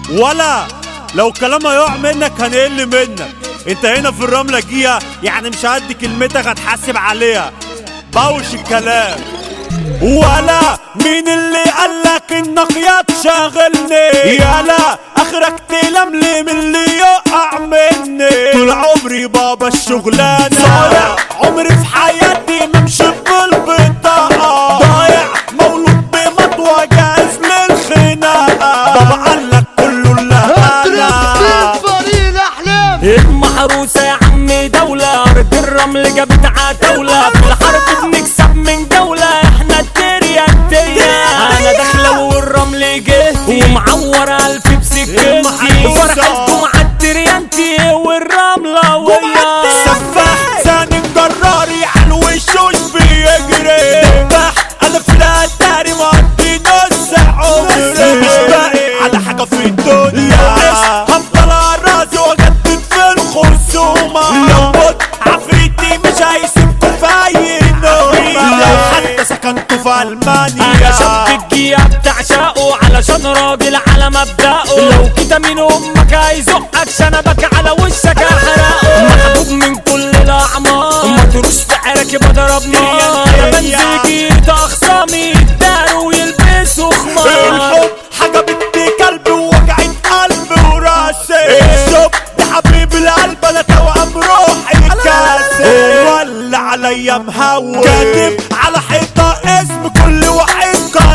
ولا لو كلام هيقع منك هنقل منك انت هنا في الرملة جيها يعني مش هدي كلمتك هتحاسب عليها بوش الكلام ولا مين اللي قالك انك يا تشغلني يالا اخرك تلملم اللي يقع مني طول عمري بابا الشغلانة ضايع عمري في حياتي ممشي بالبطاقة ضايع مولود بمطوة جاهز للخناقة بابا قالك كله لا انا فريق الاحلام المحروسة يا عمي دولة أرض الرمل جابت عتاولة في الحرب بنكسب من جولة احنا الترياكتية أنا داخلة والرمل جه ومعور ألف بسكتي المحروسة. فرحة جمعة التريانتي والرملة ويا سفاح ثاني جراري على الوشوش بيجري دباح انا في الاتاري مقضي نص عمري مش باقي على حاجه في الدنيا هفضل راسي واجدد في الخصومه لو مت عفريتي مش هيسيبكوا في اي نومه لو حتى سكنتوا في انا المانيا شفت الجيا بتعشقه علشان راجل على مبدأه لو كده مين امك هيزقك شنبك على وشك احرقه محبوب من كل الاعمار ما تروش سعرك بضربني انا بنزل جيت اخصامي يداروا ويلبسوا خمار الحب حاجة بنت كلب ووجعت قلب وراسي الشوق ده حبيب القلب انا توأم روحي كاسي ولا عليا مهون كاتب على حيطة اسم كل واحد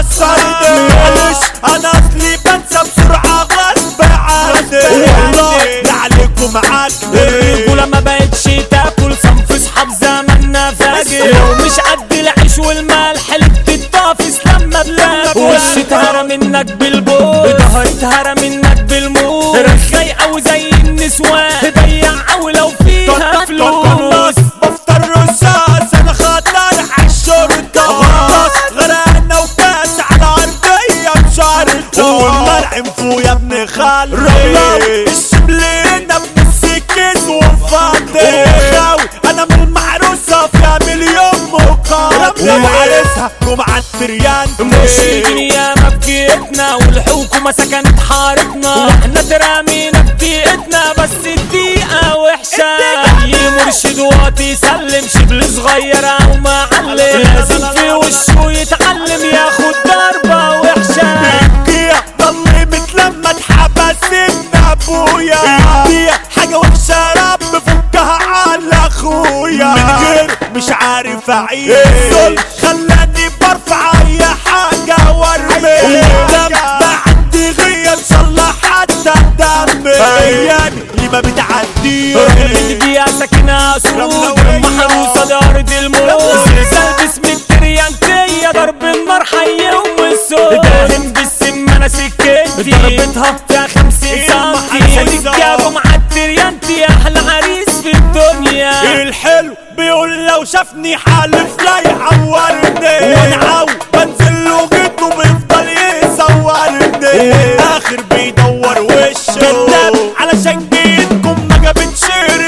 كسرني معلش انا اصلي بنسى بسرعة غصب عني والله لا عليكم عدل الرجولة ما بقتش تاكل صنف اصحاب زماننا فاجر لو مش قد العيش والملح اللي بتتطافس لما بلاك وش اتهرى منك بالبوس ظهر اتهرى منك بالموت رخاي او زي النسوان ضيع او لو فيها فلوس بفطر رصاص انا خطر عالشرطة غطاس غرقنا وكاس على عرضية بشرطة والمرعم فوق يا ابن خالي رملاوي الشبلينا ابن السكيس وفاضي خاوي انا من المعروسة فيها مليون مقام وعرسها جمعة التريان مرشدين ياما بجيتنا والحكومة سكنت حارتنا واحنا ترامينا ببيئتنا بس الدقيقة وحشة اي مرشد واطي يسلم شبل صغير او معلم لازم في وشه يتعلم ياخد ضربة وحشة الدقيقة ضلمت لما اتحبس ابن ابويا الدقيقة حاجة وحشة رب فكها على اخويا من غير مش عارف اعيش الظلم خلاني برفع اي حاجة وارمي الدم بعدي غير ان شاء الله حتى الدم ايامي اللي ما بتعديش اللي بيها ساكنة سود محروسة لأرض الموت زلزال باسم التريانتية ضرب النار حيهم والسود داهم بالسم أنا سكتي ضربتها فيها خمسين سنتي ورجالة مع التريانتي أحلى عريس في الدنيا الحلو بيقول لو شافني حالف لا يعورني وانا عاو بنزل له جيته بيفضل يصورني اخر بيدور وشه كذاب علشان جيتكم ما جابتش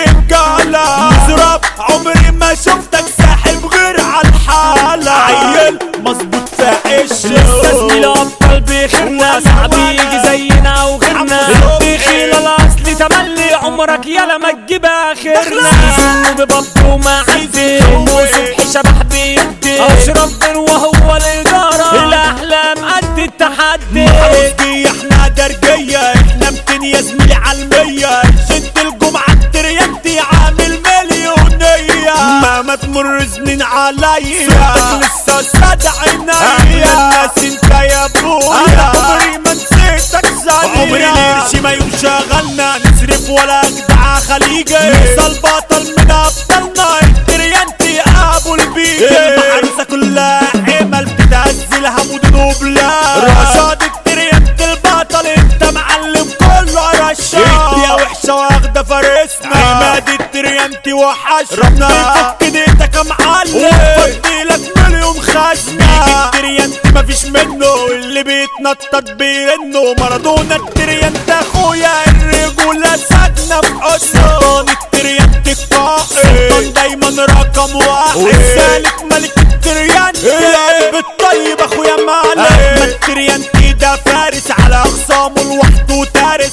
رجاله مزراب عمري ما شفتك ساحب غير على الحاله عيل مظبوط في قشه لسه زميل أبطال بيخنا صعب يجي زينا أو غيرنا الدخيل الأصلي تملي عمرك يلا ما تجيب آخرنا سنه ببطه ومعدي وصبحي شبح بيدي أشرف بن وهو الإدارة الأحلام قد التحدي دي احنا درجية احنا متين يا زميلي عالمية شد الجمعة التريانتي عامل مليونية ما ما تمر سنين عليا صوتك لسه سادة عينيا الناس انت يا ابويا عمري ما نسيتك ثانية عمري القرش ما يوم شغلنا نصرف ولا جدع خليجي مثال بطل من ابطالنا التريانتي ابو البيجي المعروسة كلها عمل بتهزلها مدن وبلاد رشاد التريانت البطل انت معلم كله رشاد يا وحشة واخدة فارسنا عماد التريانتي وحشنا ربنا يفك ايدك يا معلم وفضي لك مليون خزنة التريانت مفيش منه اللي بيتنطط بيرنه مارادونا التريانت اخويا الرجولة ساكنة في حسنه سلطان التريانت القائد سلطان دايما رقم واحد والسالك ملك التريانت القلب الطيب اخويا معلم احمد تريانتي ده فارس على اخصامه لوحده تارس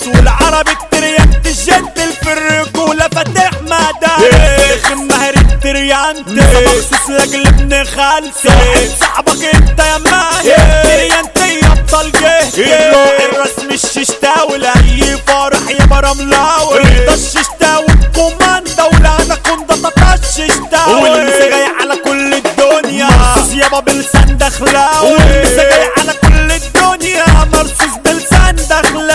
ضرب التريانت الجنتل في الرجولة فاتح مدارس ماهر التريانت مخصوص لاجل ابن خالتي صاحب صاحبك انت يا ماهر تريانت يبطل جه الروح الرسمي الششتاوي لاي فرح يا برملاوي رضا الششتاوي الكوماندا ولا انا كنت تطش الششتاوي والمسا جاي على كل الدنيا مرصوص يابا بلسان دخلاوي والمسا جاي على كل الدنيا مرصوص بلسان دخلاوي